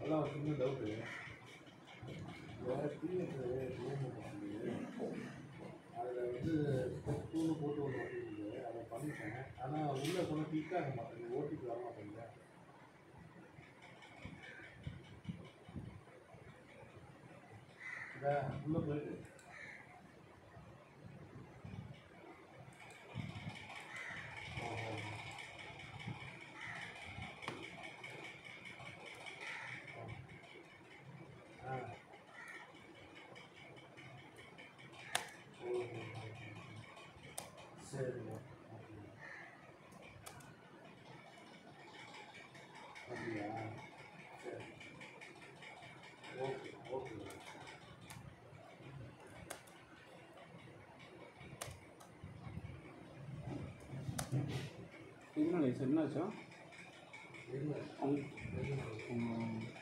அதான் ஒரு சின்ன டவுட்டு வேறு பிஎஃப் ரூம் வந்து அதில் வந்து ஸ்டெப் டூன்னு போட்டு ஒன்று வந்துருக்குது அதை பண்ணிட்டேன் ஆனால் உள்ளே சொன்னால் கிளிக் ஆக மாட்டேங்குது ஓடிபி வர மாட்டேங்குது இதா உள்ளே போயிட்டு ஓஹோ. ஆ ஓஹோ சரிங்க ஓகே அப்படியா சரி ஓகே ஓகே எதனால சார் என்னாச்சா இல்லை அவங்க இல்லை உங்க